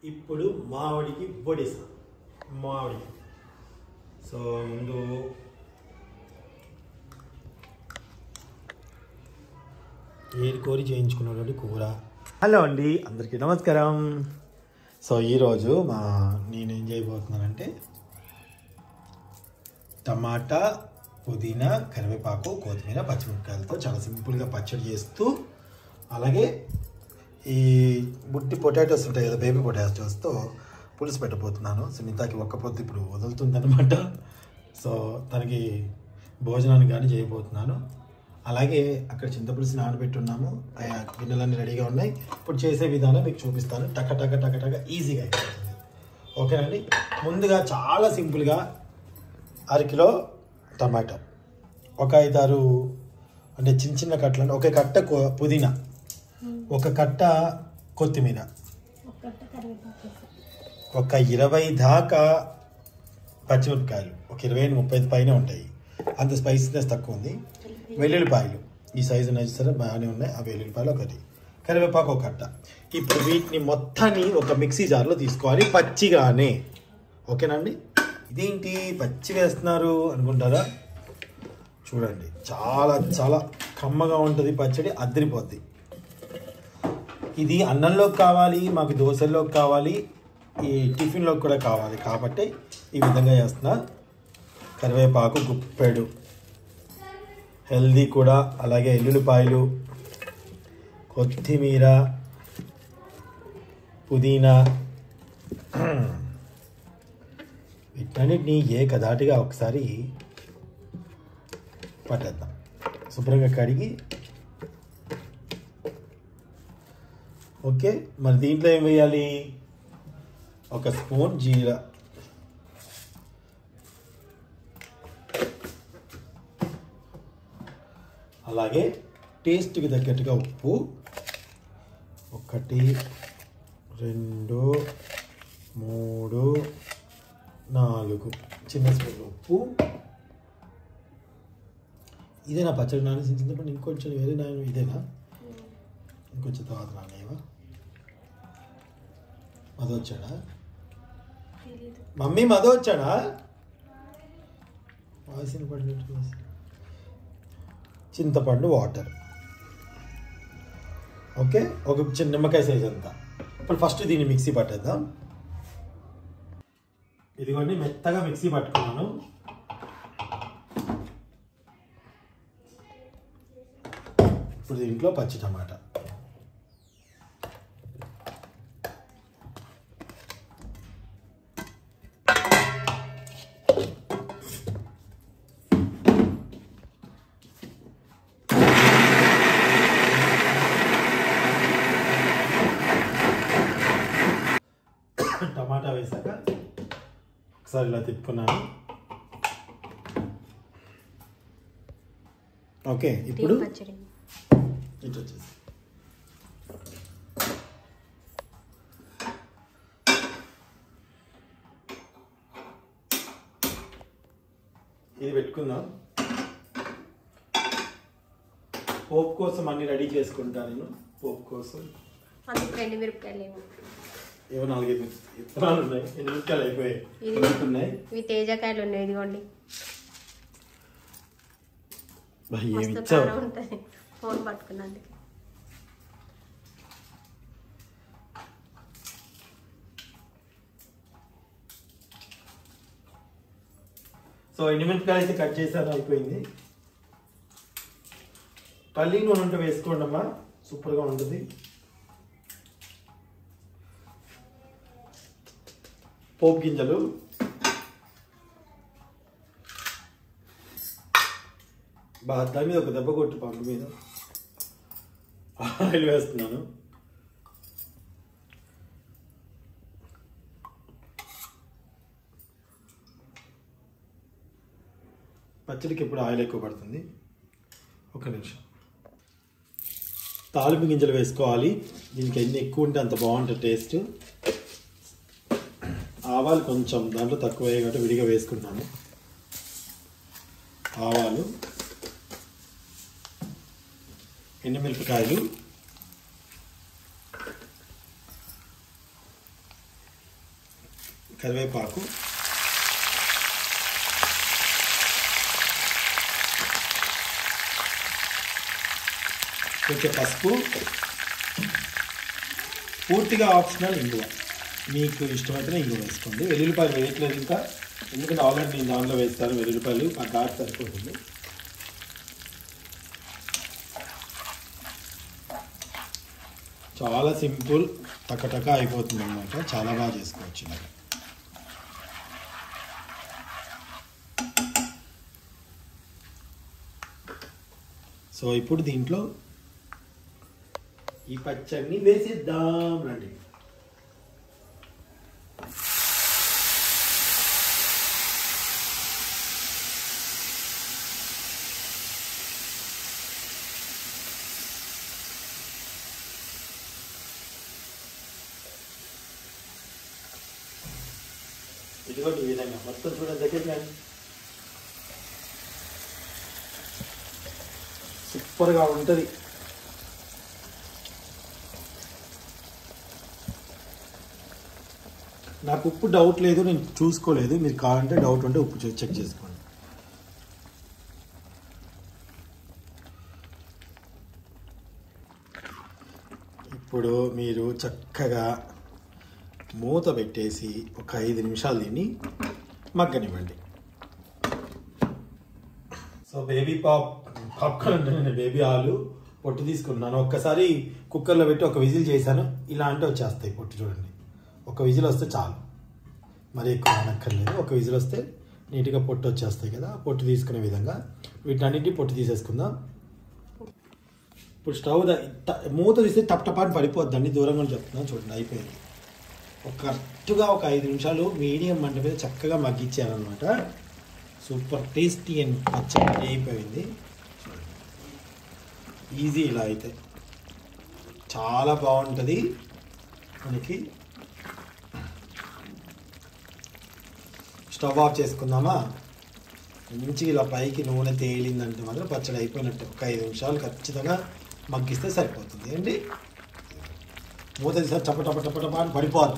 ఇప్పుడు మామిడికి బొడిస మామిడికి సో ముందు ఏరుకోరి చేయించుకున్నటువంటి కూర హలో అండి అందరికీ నమస్కారం సో ఈరోజు మా నేనేం చేయబోతున్నానంటే టమాటా పుదీనా కరివేపాకు కొత్తిమీర పచ్చిమిరపకాయలతో చాలా సింపుల్గా పచ్చడి చేస్తూ అలాగే ఈ బుట్టి పొటాటోస్ ఉంటాయి కదా బేబీ పొటాటోస్తో పులుసు పెట్టబోతున్నాను సునీతకి ఒక్క పొద్దు ఇప్పుడు వదులుతుందన్నమాట సో తనకి భోజనాన్ని కానీ చేయబోతున్నాను అలాగే అక్కడ చింతపులుసు నానబెట్టున్నాము ఆ గిన్నెలన్నీ రెడీగా ఉన్నాయి ఇప్పుడు చేసే విధానం మీకు చూపిస్తాను టక టక టక టక ఈజీగా అయిపోతుంది ఓకేనండి ముందుగా చాలా సింపుల్గా అరకిలో టమాటా ఒక ఐదారు అంటే చిన్న చిన్న కట్టలు ఒక కట్ట కొ- పుదీనా ఒక కట్ట కొత్తిమీర ఒక్కట కరివేపాకు ఒక ఇరవై దాకా పచ్చిమిరపకాయలు ఒక ఇరవై ఐదు ముప్పై ఐదు పైన ఉంటాయి అంత స్పైసీనెస్ తక్కువ ఉంది వెల్లుల్లిపాయలు ఈ సైజు నచ్చుతారా బాగానే ఉన్నాయి ఆ వెల్లుల్లిపాయలు ఒకటి కరివేపాకు ఒక కట్ట ఇప్పుడు వీటిని మొత్తాన్ని ఒక మిక్సీ జార్లో తీసుకోవాలి పచ్చిగానే ఓకేనండి ఇదేంటి పచ్చి వేస్తున్నారు అనుకుంటారా చూడండి చాలా చాలా కమ్మగా ఉంటుంది పచ్చడి అద్దరిపోద్ది ఇది అన్నంలోకి కావాలి మాకు దోశల్లోకి కావాలి ఈ టిఫిన్లోకి కూడా కావాలి కాబట్టి ఈ విధంగా చేస్తున్నా కరివేపాకు గుప్పెడు హెల్దీ కూడా అలాగే ఎల్లుల్లిపాయలు కొత్తిమీర పుదీనా వీటన్నిటిని ఏకధాటిగా ఒకసారి పట్టేద్దాం శుభ్రంగా కడిగి ఓకే మరి దీంట్లో ఏం వేయాలి ఒక స్పూన్ జీరా అలాగే టేస్ట్కి తగ్గట్టుగా ఉప్పు ఒకటి రెండు మూడు నాలుగు చిన్న స్పూన్ ఉప్పు ఇదేనా పచ్చడి నానేసించినప్పుడు ఇంకొంచెం వేరే నాయన ఇదేనా ఇంకొంచెం తర్వాత నానేవా మధు వచ్చాడా తెలీదు మమ్మీ మధు వచ్చాడా వాసిన పడినట్టు వాసన. చింతపండు వాటర్ ఓకే ఒక చిన్న నిమ్మకాయ సైజ్ అంతా ఇప్పుడు ఫస్ట్ దీన్ని మిక్సీ పట్టేద్దాం ఇదిగోండి మెత్తగా మిక్సీ పట్టుకున్నాను ఇప్పుడు దీంట్లో పచ్చి టమాటా టమాటా వేసాక ఒకసారి ఇలా తిప్పుకున్నాను ఓకే ఇప్పుడు టీ పచ్చడి ఇటు వచ్చేసి ఇది పెట్టుకుందాం పోపు కోసం అన్ని రెడీ చేసుకుంటాను నేను పోపు కోసం అందుకు రెండు మిరపకాయలు ఏమో ఏవో నాలుగైదు విత్తనాలు ఉన్నాయి ఎన్ని నిమిషాలు అయిపోయాయి ఇది- ఎంత ఉన్నాయి ఇవి తేజకాయలు ఉన్నాయి ఇదిగోండి బా, ఏమి మస్తు ఇచ్చావు కారం ఉంటుంది ఫోన్ పట్టుకున్నందుకు సో ఎండుమిరపకాయలు అయితే కట్ చేశాను అయిపోయింది పల్లి నూనె ఉంటే వేసుకోండి అమ్మా సూపర్గా ఉంటుంది పోపు గింజలు బా దాని మీద ఒక దెబ్బ కొట్టు పండు మీద ఆయిల్ వేస్తున్నాను పచ్చడికి ఎప్పుడు ఆయిల్ ఎక్కువ పడుతుంది ఒక నిమిషం తాలింపు గింజలు వేసుకోవాలి దీనికి ఎన్ని ఎక్కువ ఉంటే అంత బాగుంటుంది టేస్ట్ ఆవాలు కొంచెం దాంట్లో తక్కువ కాబట్టి విడిగా వేసుకుంటాను ఆవాలు ఎండుమిరపకాయలు కరివేపాకు కొంచెం పసుపు పూర్తిగా ఆప్షనల్ ఇంగువ మీకు ఇష్టమైతే ఇంగువ వేసుకోండి వెల్లుల్లిపాయలు వేయట్లేదు ఇంకా ఎందుకంటే ఆల్రెడీ నేను దాంట్లో వేస్తాను వెల్లుల్లిపాయలు ఆ ఘాట్ సరిపోతుంది చాలా సింపుల్ టకటక అయిపోతుంది అనమాట చాలా బాగా చేసుకోవచ్చు ఇలాగ సో ఇప్పుడు దీంట్లో ఈ పచ్చడిని వేసేద్దాం రండి ఇదిగోండి ఈ విధంగా మొత్తం చూడండి దగ్గరికి రండి సూపర్గా ఉంటుంది నాకు ఉప్పు డౌట్ లేదు నేను చూసుకోలేదు మీరు కావాలంటే డౌట్ ఉంటే ఉప్పు చూ- చెక్ చేసుకోండి ఇప్పుడు మీరు చక్కగా మూత పెట్టేసి ఒక ఐదు నిమిషాలు దీన్ని మగ్గనివ్వండి సో బేబీ పాప్ పాప్కార్న్ అంటే నేను బేబీ ఆలు పొట్టు తీసుకున్నాను ఒక్కసారి కుక్కర్లో పెట్టి ఒక విజిల్ చేశాను ఇలా అంటే వచ్చేస్తాయి పొట్టు చూడండి ఒక విజిల్ వస్తే చాలు మరి ఎక్కువ అనక్కర్లేదు ఒక విజిల్ వస్తే నీట్గా పొట్టు వచ్చేస్తాయి కదా పొట్టు తీసుకునే విధంగా వీటన్నిటి పొట్టు తీసేసుకుందాం ఇప్పుడు స్టవ్ ద- ట- మూత తీస్తే టప్ టప్ అని పడిపోద్దండి దూరంగా నుంచి చెప్తున్నాను చూడండి అయిపోయింది ఒక కరెక్ట్గా ఒక ఐదు నిమిషాలు మీడియం మంట మీద చక్కగా మగ్గించాను అనమాట సూపర్ టేస్టీ అండ్ పచ్చడి అయిపోయింది ఈజీ ఇలా అయితే చాలా బాగుంటుంది మనకి స్టవ్ ఆఫ్ చేసుకుందామా మంచిగా ఇలా పైకి నూనె తేలిందంటే మాత్రం పచ్చడి అయిపోయినట్టు ఒక ఐదు నిమిషాలు ఖచ్చితంగా మగ్గిస్తే సరిపోతుంది ఏంటి మూత తీసారి చప్ప టప టప టప అని పడిపోద్ది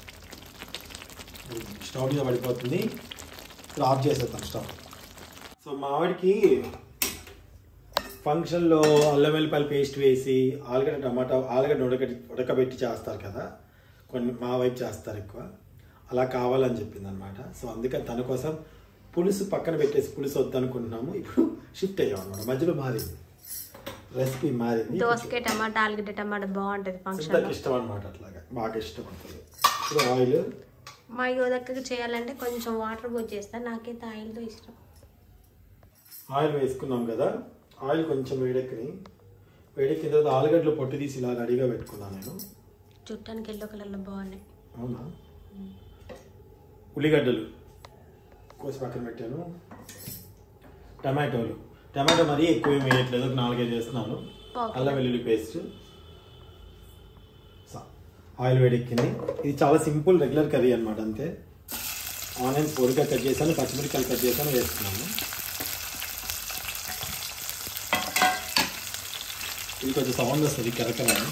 స్టవ్ మీద పడిపోతుంది ఇప్పుడు ఆఫ్ చేసేద్దాం స్టవ్ సో మామిడికి ఫంక్షన్లో అల్లం వెల్లిపాయల పేస్ట్ వేసి ఆలుగడ్డ టమాటా ఆలుగడ్డ ఉడక ఉడకబెట్టి చేస్తారు కదా కొన్ని మా వైపు చేస్తారు ఎక్కువ అలా కావాలని చెప్పింది అనమాట సో అందుకని తన కోసం పులుసు పక్కన పెట్టేసి పులుసు వద్దనుకుంటున్నాము ఇప్పుడు షిఫ్ట్ అయ్యాం అనమాట మధ్యలో మారింది రెసిపీ మారింది దోసకాయ టమాటా ఆలుగడ్డ టమాటా బాగుంటుంది ఫంక్షన్ సిద్ధకి ఇష్టం అనమాట అట్లాగా బాగా ఇష్టం ఉంటుంది ఇప్పుడు ఆయిల్ మా యోదక్కకి చేయాలంటే కొంచెం వాటర్ పోసి చేస్తాను నాకైతే ఆయిల్తో ఇష్టం ఆయిల్ వేసుకున్నాం కదా ఆయిల్ కొంచెం వేడెక్కని వేడెక్కిన తర్వాత ఆలుగడ్డలు పొట్టు తీసి ఇలా రెడీగా పెట్టుకున్నాను నేను చుట్టానికి ఎల్లో కలర్లో బాగున్నాయి అవునా ఉల్లిగడ్డలు కోసి పక్కన పెట్టాను టమాటోలు టమాటో మరీ ఎక్కువ ఏం వేయట్లేదు ఒక నాలుగైదు వేస్తున్నాను పావు అల్లం వెల్లుల్లి పేస్ట్ ఆయిల్ వేడెక్కింది ఇది చాలా సింపుల్ రెగ్యులర్ కర్రీ అనమాట అంతే ఆనియన్స్ పొడిగా కట్ చేశాను పచ్చిమిరపకాయలు కట్ చేశాను వేస్తున్నాను ఇది కొంచెం సౌండ్ వస్తుంది కరకరని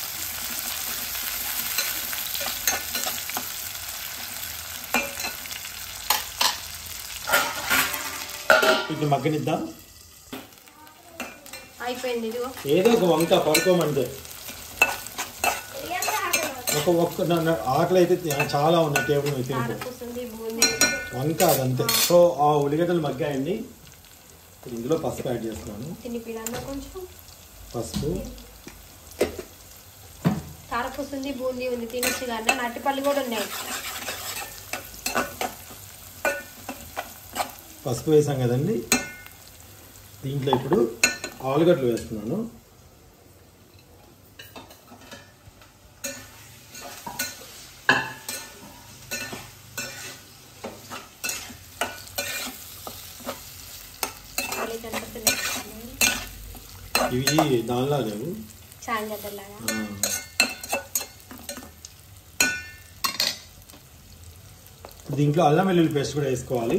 ఇది మగ్గనిద్దాం అయిపోయింది ఇదిగో ఏదో ఒక వంక పడుకోమంటే ఒక ఒక్క నా- నా ఆకలి అయితే చాలా ఉన్నాయి టేబుల్ మీద తింటూ కారపూసింది బూందీ వంక అదంతే సో ఆ ఉల్లిగడ్డలు మగ్గాయండి ఇప్పుడు ఇందులో పసుపు యాడ్ చేస్తున్నాను తినిపిడన్నా కొంచెం పసుపు కారపూసింది బూందీ ఉంది తినొచ్చు కానీ నట్టిపల్లి కూడా ఉన్నాయి పసుపు వేసాం కదండి దీంట్లో ఇప్పుడు ఆలుగడ్డలు వేస్తున్నాను మళ్ళీ కనపడుతున్నాయి ఇవి దానిలా లేవు చాయ్ గడ్డలాగా ఆ. ఇప్పుడు దీంట్లో అల్లం వెల్లుల్లి పేస్ట్ కూడా వేసుకోవాలి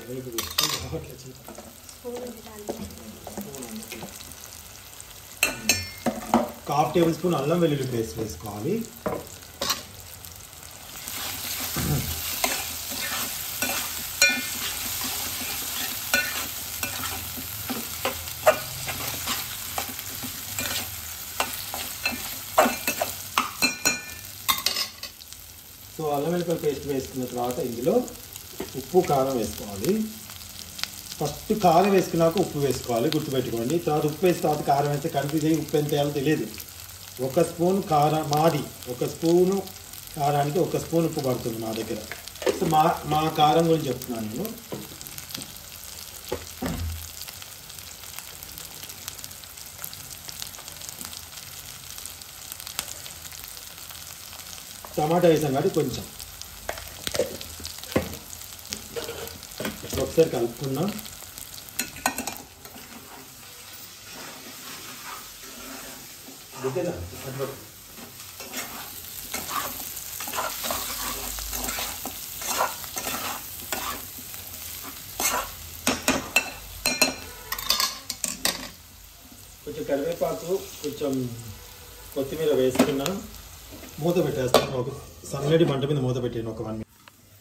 రేపు తెచ్చి అట్లా చేయి. స్పూన్ ఉంది దాంట్లో. ఒక హాఫ్ టేబుల్ స్పూన్ అల్లం వెల్లుల్లి పేస్ట్ వేసుకోవాలి సో అల్లం వెల్లుల్లి పేస్ట్ వేసుకున్న తర్వాత ఇందులో ఉప్పు కారం వేసుకోవాలి ఫస్ట్ కారం వేసుకున్నాక ఉప్పు వేసుకోవాలి గుర్తుపెట్టుకోండి తర్వాత ఉప్పు వేసిన తర్వాత కారం వేస్తే కన్ఫ్యూజ్ అయ్యి ఉప్పు ఎంత వేయాలో తెలియదు ఒక స్పూన్ కారం మాది ఒక స్పూను కారానికి ఒక స్పూన్ ఉప్పు పడుతుంది మా దగ్గర సో మా మా కారం గురించి చెప్తున్నాను నేను టమాటా వేసాం కాబట్టి కొంచెం ఒకసారి కలుపుకున్నాం దిగ్గదా అడ్వర్ కొంచెం కరివేపాకు కొంచెం కొత్తిమీర వేసుకున్నా మూత పెట్టేస్తాను ఒక సన్నడి మంట మీద మూత పెట్టాను ఒక వన్ మినిట్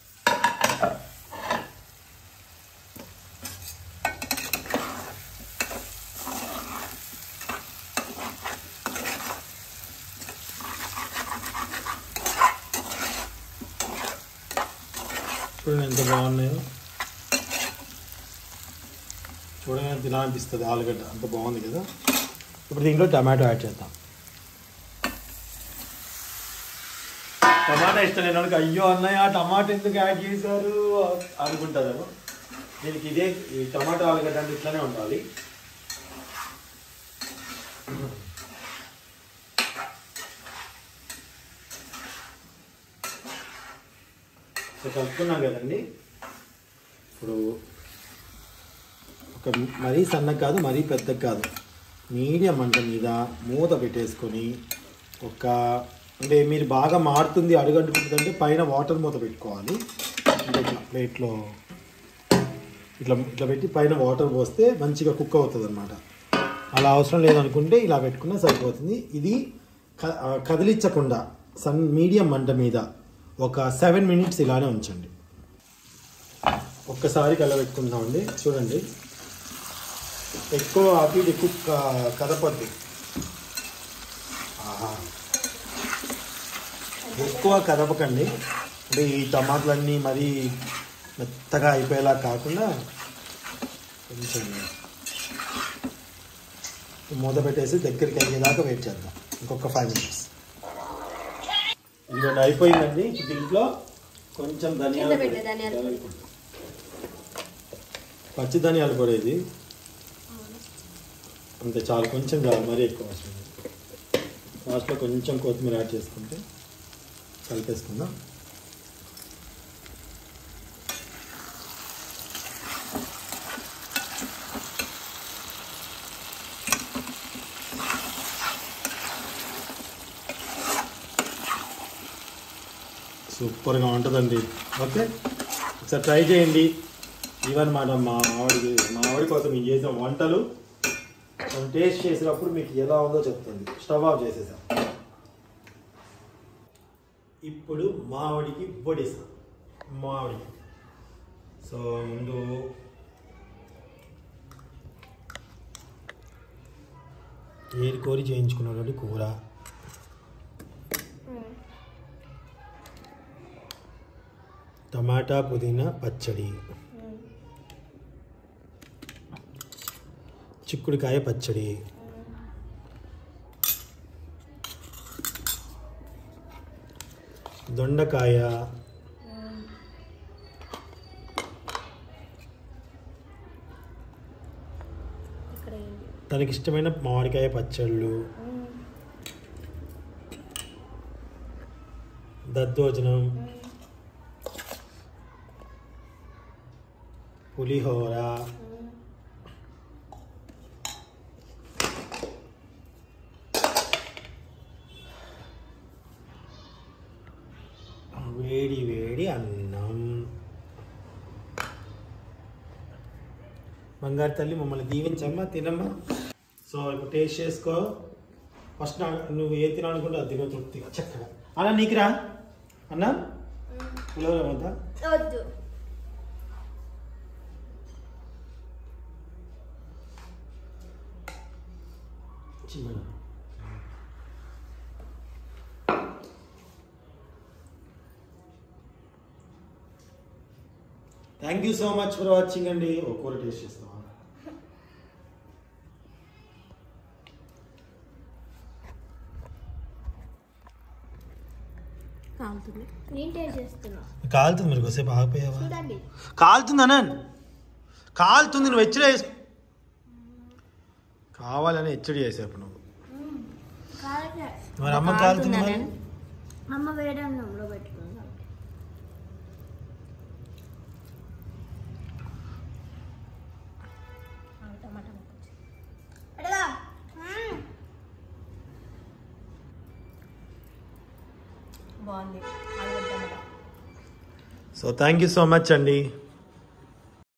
చూడండి ఎంత బాగున్నాయో చూడగానే తినా అనిపిస్తుంది ఆలుగడ్డ అంత బాగుంది కదా ఇప్పుడు దీంట్లో టమాటో యాడ్ చేద్దాం టమాటా ఇష్టం లేని వాళ్ళకి అయ్యో అన్నయ్య టమాటా ఎందుకు యాడ్ చేశారు అనుకుంటారు దీనికి ఇదే ఈ టమాటా ఆలుగడ్డ అంటే ఇట్లానే ఉండాలి సో కలుపుకున్నాం కదండి ఇప్పుడు ఒక మరీ సన్నగా కాదు మరీ పెద్దగా కాదు మీడియం మంట మీద మూత పెట్టేసుకొని ఒక అంటే మీరు బాగా మారుతుంది అడుగంటుకుంటుందంటే పైన వాటర్ మూత పెట్టుకోవాలి అంటే ఇట్లా ప్లేట్లో ఇట్లా ఇట్లా పెట్టి పైన వాటర్ పోస్తే మంచిగా కుక్ అవుతుంది అనమాట అలా అవసరం లేదనుకుంటే ఇలా పెట్టుకున్నా సరిపోతుంది ఇది క- ఆ, కదిలించకుండా సన్ మీడియం మంట మీద ఒక సెవెన్ మినిట్స్ ఇలానే ఉంచండి ఒక్కసారి కలబెట్టుకుంటామండి చూడండి ఎక్కువ అటు ఇటు ఎక్కువ క- కదపద్దు ఆహా. ఎక్కువ కదపకండి అంటే ఈ టమాటాలన్నీ మరీ మెత్తగా అయిపోయేలా కాకుండా కొంచెం మూత పెట్టేసి దగ్గరికి అయ్యేదాకా వెయిట్ చేద్దాం ఇంకొక ఫైవ్ మినిట్స్ ఇదిగోండి అయిపోయిందండి ఇప్పుడు దీంట్లో కొంచెం ధనియాల కింద పెట్టే పొడి. ధనియాల పొడి. పచ్చి ధనియాల పొడి ఇది అంతే చాలు కొంచెం చాలు మరీ ఎక్కువ అవసరం లేదు. లాస్ట్లో కొంచెం కొత్తిమీర యాడ్ చేసుకుంటే కలిపేసుకుందాం సూపర్గా ఉంటుందండి ఓకే ఒకసారి ట్రై చేయండి ఇవన్నమాట మా ఆవిడకి మా ఆవిడ కోసం మేము చేసిన వంటలు మనం టేస్ట్ చేసినప్పుడు మీకు ఎలా ఉందో చెప్తుంది స్టవ్ ఆఫ్ చేసేసాం ఇప్పుడు మామిడికి బొడిసాం మామిడికి సో ముందు ఏరి కోరి చేయించుకున్నటువంటి కూర టమాటా పుదీనా పచ్చడి చిక్కుడుకాయ పచ్చడి దొండకాయ ఇక్కడ ఏంటి? తనకి ఇష్టమైన మామిడికాయ పచ్చళ్ళు దద్దోజనం పులిహోర వేడి వేడి అన్నం బంగారు తల్లి మమ్మల్ని దీవించమ్మా తినమ్మా సో ఇప్పుడు టేస్ట్ చేసుకో ఫస్ట్ నా నువ్వు ఏ తినాలనుకుంటే అది తినో తృప్తిగా చక్కగా అన్న నీకు రా అన్న పులిహోర వద్దా వద్దు చిన్న thank you so much for watching అండి ఓ కూర టేస్ట్ చేస్తావా కాలుతుంది నేను టేస్ట్ చేస్తున్నా కాలుతుంది మరి కొద్దిసేపు ఆగిపోయావా చూడండి కాలుతుంది అనండి కాలుతుంది నువ్వు హెచ్చడి చేసి కావాలని హెచ్చడి చేసావు నువ్వు కాలే మరి అమ్మ కాలుతుంది మరి అమ్మ వేరే అన్నంలో పెట్టుకుందాం టమాటా అడగా బాగుంది ఆలుగడ్డ tomato so thank you so much అండి